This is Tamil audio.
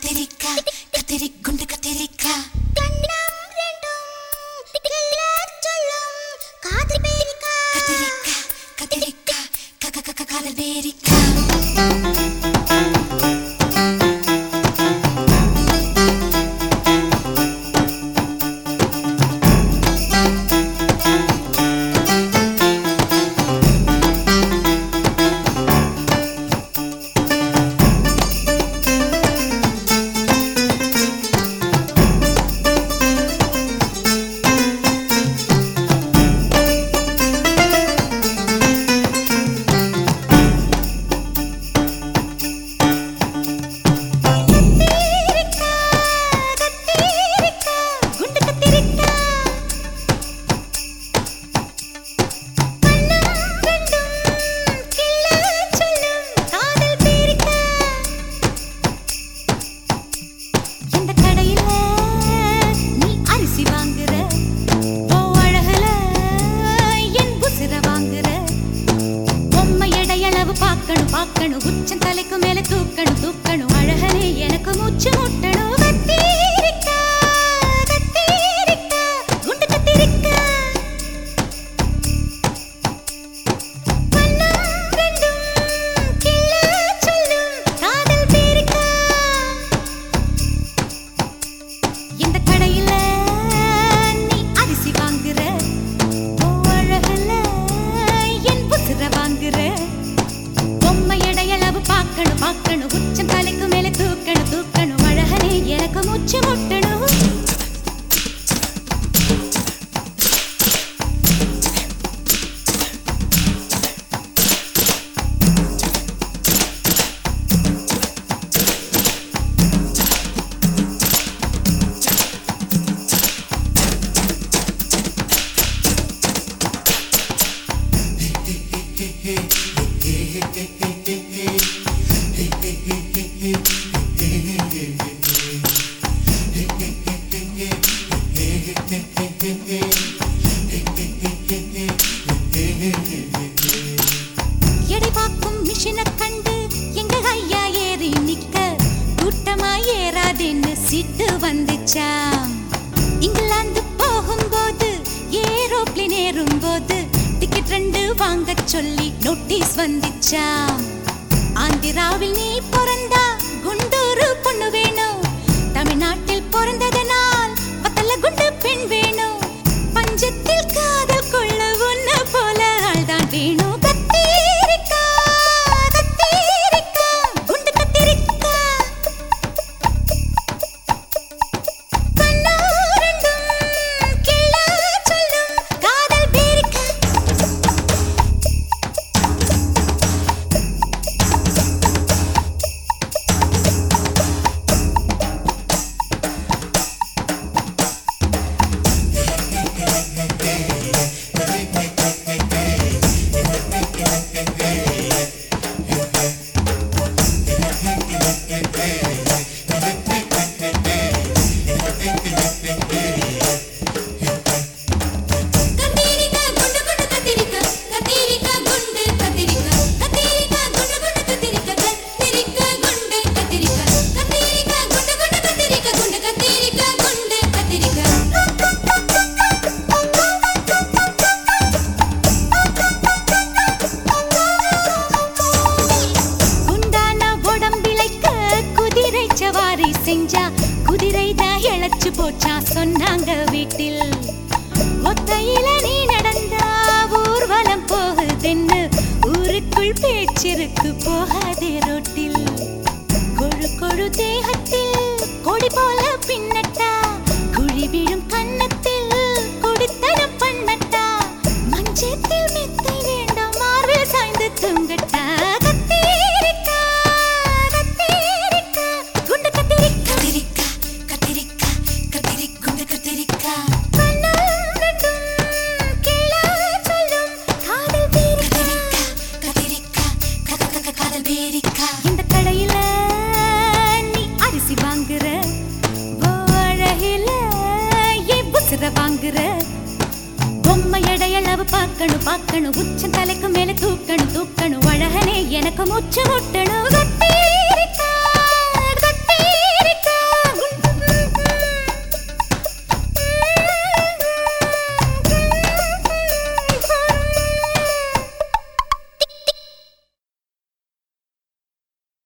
கத்திரிக்காய் கத்திரி குண்டு கத்திரிக்காய் கத்திரிக்காய் கத்திரிக்காய் க- க- க- காதல் பேரிக்காய் இந்த கடையில நீ அரிசி வாங்குற ஓ அழகுல என் உசிர வாங்குற பொம்மை எடையளவு பார்க்கணும் பார்க்கணும் உச்சம் தலைக்கு மேல தூக்கணும் தூக்கணும் அழகனே எனக்கு மூச்சு முட்டணும் கத்தீரிக்கா கத்தீரிக்கா குண்டு கத்தீரிக்கா கண்ணம் ரெண்டும் கிள்ள சொல்லும் காதல் பேரிக்கா இந்த கடையில நீ அரிசி வாங்குற ஓ அழகுல என் உசிர வாங்குற பொம்மை எடையளவு பார்க்கணும் பார்க்கணும் உச்சம் தலைக்கு மேல தூக்கணும் தூக்கணும் அழகனே எனக்கு மூச்சு முட்டணும் எடை பார்க்கும் மிஷினை கண்டு எங்க ஐயா ஏறி நிக்க கூட்டமா ஏறாதுன்னு சிட்டு வந்துச்சாம் இங்கிலாந்து போகும்போது ஏரோப்ளேன் ஏறும்போது டிக்கெட் ரெண்டு வாங்க சொல்லி நோட்டீஸ் வந்துச்சாம் ஆந்திராவில் நீ பிறந்தா குண்டூரு பொண்ணு வேணும் தமிழ்நாட்டில் பிறந்ததனால் வத்தல குண்டு பெண் வேணும் பஞ்சத்தில் காதல் கொள்ள உன்ன போல ஆள்தான் வேணும் கத்தீரிக்கா கத்தீரிக்கா குண்டு கத்தீரிக்கா கண்ணாரண்டும் கிள்ள சொல்லும் காதல் பேரிக்கா கத்திரிக்கா குண்டு குண்டு கத்திரிக்கா கத்திரிக்கா குண்டு கத்திரிக்கா கத்திரிக்கா குண்டு குண்டு கத்திரிக்கா கத்திரிக்கா குண்டு கத்திரிக்கா கத்திரிக்கா குண்டு குண்டு கத்திரிக்கா குண்டு கத்திரிக்கா குண்டு கத்திரிக்கா குண்டான உடம்பிழைக்க குதிரை சவாரி செஞ்சா குதிரை தான் இழைச்சு போச்சா சொன்னாங்க வீட்டில் ஒத்தையில நீ நடந்தா ஊர்வலம் போகுதென்னு ஊருக்குள் பேச்சிருக்கு போகாதே ரோட்டில் கொழு கொழு தேகத்தில் கொடி போல பின்னட்டா குழி விழும் கன்னத்தில் குடித்தனம் பண்ணட்டா மஞ்சத்தில் மெத்தை வேண்டாம் மார்பில் சாய்ந்து தூங்கட்டா கத்தீரிக்கா கத்தீரிக்கா குண்டு கத்தீரிக்கா கத்திரிக்கா கத்திரிக்கா கத்திரி குண்டு கத்திரிக்கா கண்ணம் ரெண்டும் கிள்ள சொல்லும் காதல் பேரிக்கா கத்திரிக்கா க- க- க- காதல் பேரிக்கா இந்த கடையில நீ அரிசி வாங்குற ஓ அழகில என் உசுர வாங்குற பொம்மை எடையளவு பார்க்கணும் பார்க்கணும் உச்சம் தலைக்கு மேல தூக்கணும் தூக்கணும் அழகனே எனக்கு மூச்சு முட்டணும் கத்த